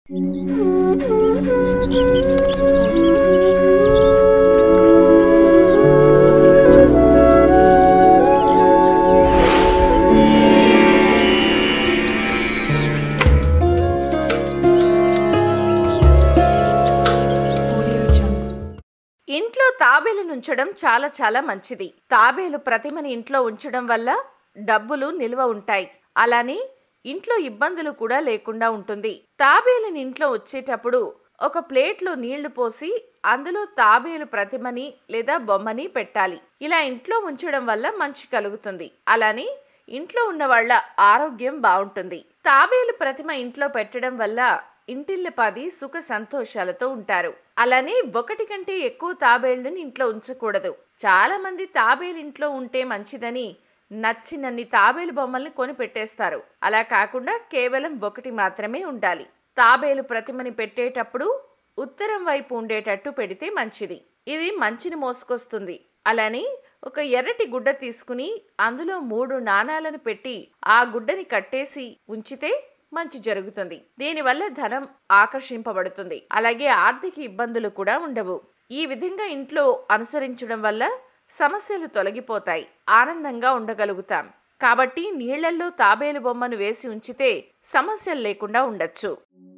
ఇంట్లో తాబేలును ఉంచడం చాలా చాలా మంచిది తాబేలు ప్రతిమని ఇంట్లో ఉంచడం వల్ల డబ్బులు నిల్వ ఉంటాయి అలానే ఇంట్లో ఇబ్బందులు కూడా లేకుండా ఉంటుంది తాబేలుని ఇంట్లో వచ్చేటప్పుడు ఒక ప్లేట్లో నీళ్లు పోసి అందులో తాబేలు ప్రతిమని లేదా బొమ్మని పెట్టాలి ఇలా ఇంట్లో ఉంచడం వల్ల మంచి కలుగుతుంది అలానే ఇంట్లో ఉన్న వాళ్ళ ఆరోగ్యం బాగుంటుంది తాబేలు ప్రతిమ ఇంట్లో పెట్టడం వల్ల ఇంటిల్లపాది సుఖ సంతోషాలతో ఉంటారు అలానే ఒకటి కంటే ఎక్కువ తాబేళ్లను ఇంట్లో ఉంచకూడదు చాలా మంది తాబేలు ఇంట్లో ఉంటే మంచిదని నచ్చినన్ని తాబేలు బొమ్మల్ని కొని పెట్టేస్తారు అలా కాకుండా కేవలం ఒకటి మాత్రమే ఉండాలి తాబేలు ప్రతిమని పెట్టేటప్పుడు ఉత్తరం వైపు ఉండేటట్టు పెడితే మంచిది ఇది మంచిని మోసుకొస్తుంది అలానే ఒక ఎర్రటి గుడ్డ తీసుకుని అందులో మూడు నాణాలను పెట్టి ఆ గుడ్డని కట్టేసి ఉంచితే మంచి జరుగుతుంది దీనివల్ల ధనం ఆకర్షింపబడుతుంది అలాగే ఆర్థిక ఇబ్బందులు కూడా ఉండవు ఈ విధంగా ఇంట్లో అనుసరించడం వల్ల సమస్యలు తొలగిపోతాయి ఆనందంగా ఉండగలుగుతాం కాబట్టి నీళ్లల్లో తాబేలు బొమ్మను వేసి ఉంచితే సమస్యలు లేకుండా ఉండొచ్చు